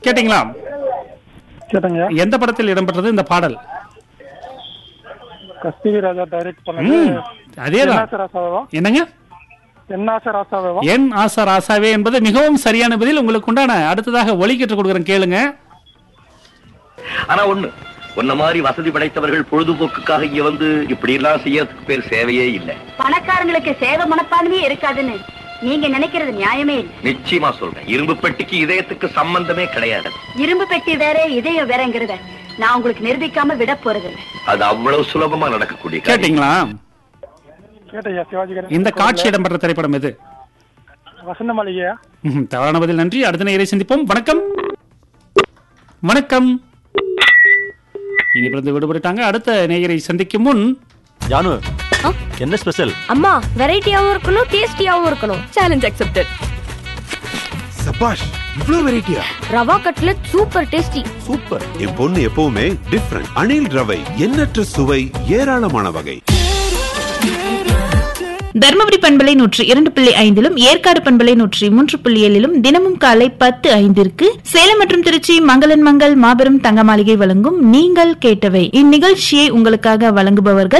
கேட்டீங்களா கேட்டங்க எந்த படத்தில் இடம்பெற்றது இந்த பாடல் கஸ்தூரி ராஜா டைரக்ட் பண்ணது ம், அதேதான் என்னாச ராசாவா என்னங்க என்னாச ராசாவா என் ஆசா ராசாவே என்பது மிகவும் சரியான பதில் உங்களுக்கு உண்டான அடுத்ததாக ஒலி கற்றுக் கொடுக்குறேன் கேளுங்க ஆனா ஒண்ணு உன்ன மாதிரி வசதி படைத்தவர்கள் பொழுதுபோக்குக்காக இங்க வந்து இப்படி எல்லாம் செய்யறதுக்கு பேர் சேவையே இல்ல பணக்காரங்களுக்கு சேவை மனப்பான்மையே இருக்காதுன்னு நீங்க நினைக்கிறது நியாயமே இல்லை நிச்சயமா சொல்றேன் இரும்பு பெட்டிக்கு இதயத்துக்கு சம்பந்தமே கிடையாது இரும்பு பெட்டி வேற இதயம் வேறங்கிறத நான் உங்களுக்கு நிரூபிக்காம விட போறதில்லை அது அவ்வளவு சுலபமா நடக்கக்கூடிய காரியம். கேட்டீங்களா கேட்டையா சிவாஜி கணேசன் இந்த காட்சி இடம்பெற்ற திரைப்படம் எது வசந்த மாளிகையா ம்ஹும், தவறான பதில் நன்றி அடுத்த நேரை சந்திப்போம் வணக்கம் வணக்கம் இனிப்பிருந்து விடுபட்டுட்டாங்க அடுத்த நேயரை சந்திக்கும் முன் ஜானு என்ன ஸ்பெஷல் அம்மா வெரைட்டியாவும் இருக்கணும் டேஸ்டியாவும் இருக்கணும் சேலஞ்ச் அக்செப்டட் சபாஷ் இவ்ளோ வெரைட்டியா rava cutlet super tasty super என் பொண்ணு எப்பவுமே டிஃப்ரெண்ட் அணில் ரவை எண்ணற்ற சுவை ஏராளமான வகை தர்மபுரி பண்பலை நூற்றி இரண்டு புள்ளி ஐந்திலும் ஏற்காடு பண்பலை நூற்றி மூன்று புள்ளி ஏழிலும் தினமும் காலை பத்து ஐந்திற்கு சேலம் மற்றும் திருச்சி மங்களன் மங்கள் மாபெரும் தங்க மாளிகை வழங்கும் நீங்கள் கேட்டவை இந்நிகழ்ச்சியை உங்களுக்காக வழங்குபவர்கள்